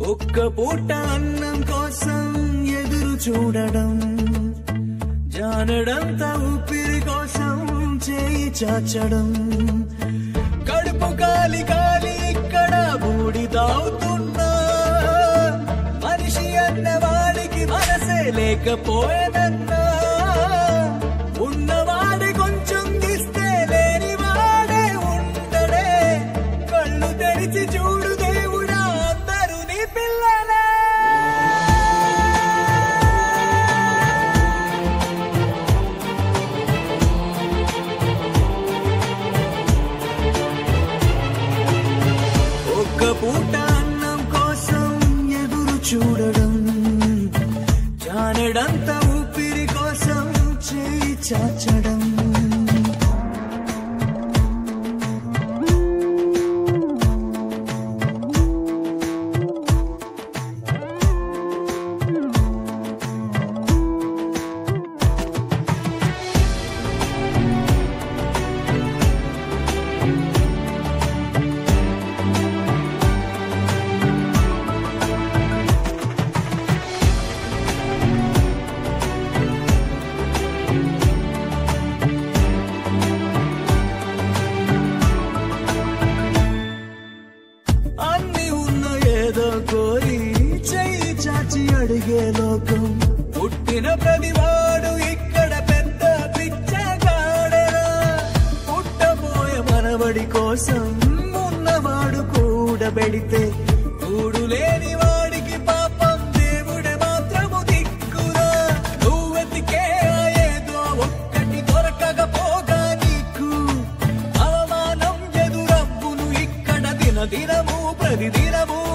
ఒక్క పూట అన్నం కోసం ఎదురు చూడడం జానడంత ఊపిరి కోసం చేయి చాచడం కడుపు కాలి కాలి ఇక్కడ బూడి తాగుతున్నా మనిషి అన్నవాడికి మనసే లేకపోయేదన్నా ఉన్నవాడి కొంచెం ఇస్తే లేనివాడే ఉండడే కళ్ళు తెరిచి చూడు దేవుడా అందరూ నీ పిల్లలే ఒక్క పూట అన్నం కోసం ఎదురు చూడడం జానడంత ఊపిరి కోసం చేయి చాచడం అన్ని ఉన్న ఏదో కోరి చెయ్యి చాచి అడిగే లోకం పుట్టిన ప్రతివాడు ఇక్కడ పెద్ద పిచ్చగాడరా పుట్టబోయే మనవడి కోసం ఉన్నవాడు కూడబెడితే కూడు లేని వాడికి పాపం దేవుడే మాత్రము దిక్కురా నువ్వెతికే ఆ ఏదో ఒక్కటి దొరకకపోగా నీకు అవమానం ఎదురవ్వును ఇక్కడ దిన దినము ప్రతి దినము